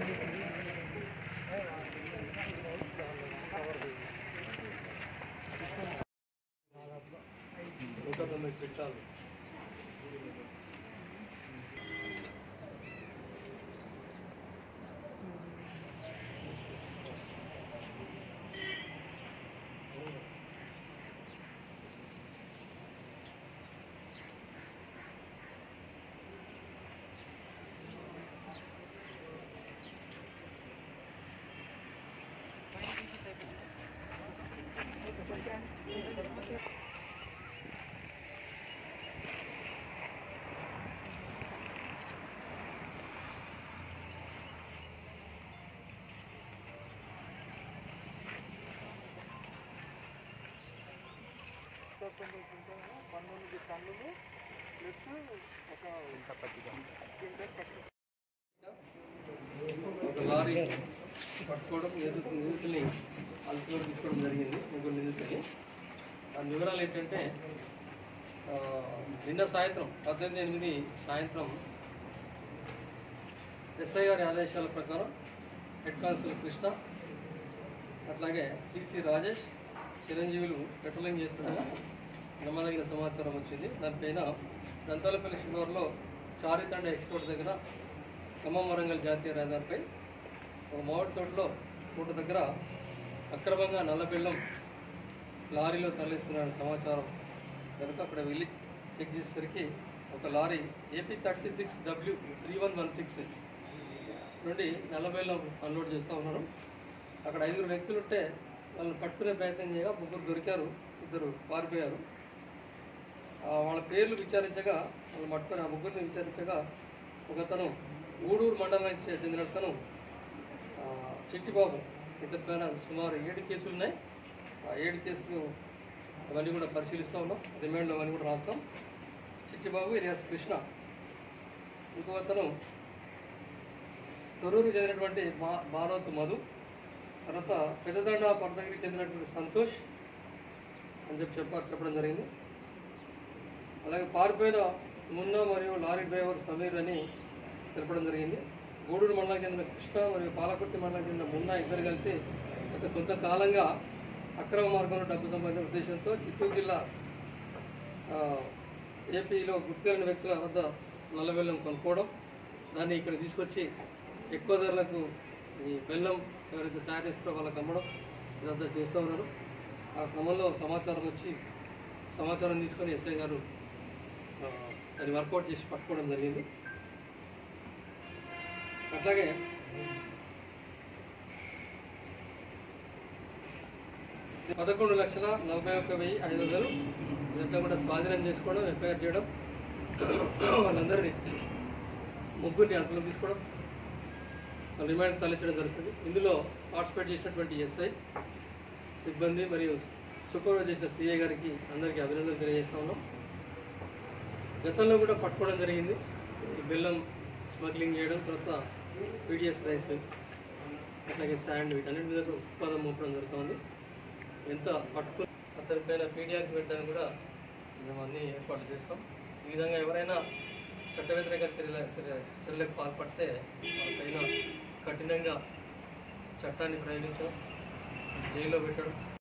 నూట తొమ్మిది క్వింటాలు పంతొమ్మిది టన్నులు ప్లస్ ఒక ఒక లారీ పట్టుకోవడం నిందితు నిందితుల్ని అదుపులోకి తీసుకోవడం జరిగింది ముగ్గురు నిందితుల్ని దాని వివరాలు ఏంటంటే ఆ, నిన్న సాయంత్రం పద్దెనిమిది ఎనిమిది సాయంత్రం ఎస్ఐ గారి ఆదేశాల ప్రకారం హెడ్ కానిస్టేబుల్ కృష్ణ అట్లాగే టీసీ రాజేష్ చిరంజీవులు పెట్రోలింగ్ చేస్తుండగా నమ్మదగిన సమాచారం వచ్చింది దానిపైన దంతాలపల్లి శివారులో చారితండ ఎక్స్పోర్ట్ దగ్గర ఖమ్మం వరంగల్ జాతీయ రహదారిపై ఒక మామిడి తోటలో తోట దగ్గర అక్రమంగా నల్లబెల్లం లారీలో తరలిస్తున్న సమాచారం కనుక అక్కడ వెళ్ళి చెక్ చేసేసరికి ఒక lorry AP thirty six W three one one six నుండి నల్లబెల్లం అన్లోడ్ చేస్తూ ఉన్నారు అక్కడ ఐదుగురు వ్యక్తులు ఉంటే వాళ్ళని పట్టుకునే ప్రయత్నం చేయగా ముగ్గురు దొరికారు ఇద్దరు పారిపోయారు ఆ, వాళ్ళ పేర్లు విచారించగా వాళ్ళు పట్టుకుని ఆ ముగ్గురిని విచారించగా ఒకతను గూడూరు మండలానికి చెందిన అతను ఆ, చిట్టిబాబు ఇతని పైన సుమారు ఏడు కేసులు ఉన్నాయి ఆ ఏడు కేసులు అవన్నీ కూడా పరిశీలిస్తూ ఉన్నాం రిమాండ్లో అవన్నీ కూడా రాస్తాం చిట్టిబాబు ఇలియాస్ కృష్ణ ఇంకో అతను తొరూరు చెందినటువంటి మా మానవత్ మధు తర్వాత పెద్దదండ పర్దగిరికి చెందినటువంటి సంతోష్ అని చెప్పి చెప్ప చెప్పడం జరిగింది అలాగే పారిపోయిన మున్నా మరియు లారీ డ్రైవర్ సమీర్ అని తెలపడం జరిగింది గూడూరు మండలం చెందిన కృష్ణ మరియు పాలకుర్తి మండలం చెందిన మున్నా ఇద్దరు కలిసి గత కొంతకాలంగా అక్రమ మార్గంలో డబ్బు సంపాదించిన ఉద్దేశంతో చిత్తూరు జిల్లా ఆ, ఏపీలో గుర్తులేని వ్యక్తుల వద్ద నల్లబెల్లం కొనుక్కోవడం దాన్ని ఇక్కడ తీసుకొచ్చి ఎక్కువ ధరలకు ఈ బెల్లం ఎవరైతే తయారు చేస్తారో వాళ్ళకి అమ్మడం ఇదంతా చేస్తూ ఉన్నారు ఆ క్రమంలో సమాచారం వచ్చి సమాచారం తీసుకొని ఎస్ఐ గారు ఆ, దాన్ని వర్కౌట్ చేసి పట్టుకోవడం జరిగింది అట్లాగే పదకొండు లక్షల నలభై ఒక్క వెయ్యి ఐదు వందలు ఇదంతా కూడా స్వాధీనం చేసుకోవడం ఎఫ్ఐఆర్ చేయడం వాళ్ళందరినీ ముగ్గురిని అదుపులో తీసుకోవడం రిమాండ్ తరలించడం జరుగుతుంది ఇందులో పార్టిసిపేట్ చేసినటువంటి ఎస్ఐ సిబ్బంది మరియు సూపర్వైజ్ చేసిన సిఐ గారికి అందరికీ అభినందనలు తెలియజేస్తా ఉన్నాం గతంలో కూడా పట్టుకోవడం జరిగింది ఈ బెల్లం స్మగ్లింగ్ చేయడం తర్వాత పీడిఎస్ రైస్ అట్లాగే శాండ్ వీటన్నిటి మీద కూడా ఉత్పాదం మోపడం జరుగుతుంది ఎంత పట్టుకుని అతని పైన పీడియాకి పెట్టడానికి కూడా మేము అన్ని ఏర్పాట్లు చేస్తాం ఈ విధంగా ఎవరైనా చట్ట వ్యతిరేక చర్యల చర్య చర్యలకు పాల్పడితే వాళ్ళపైన కఠినంగా చట్టాన్ని ప్రయోగించడం జైల్లో పెట్టడం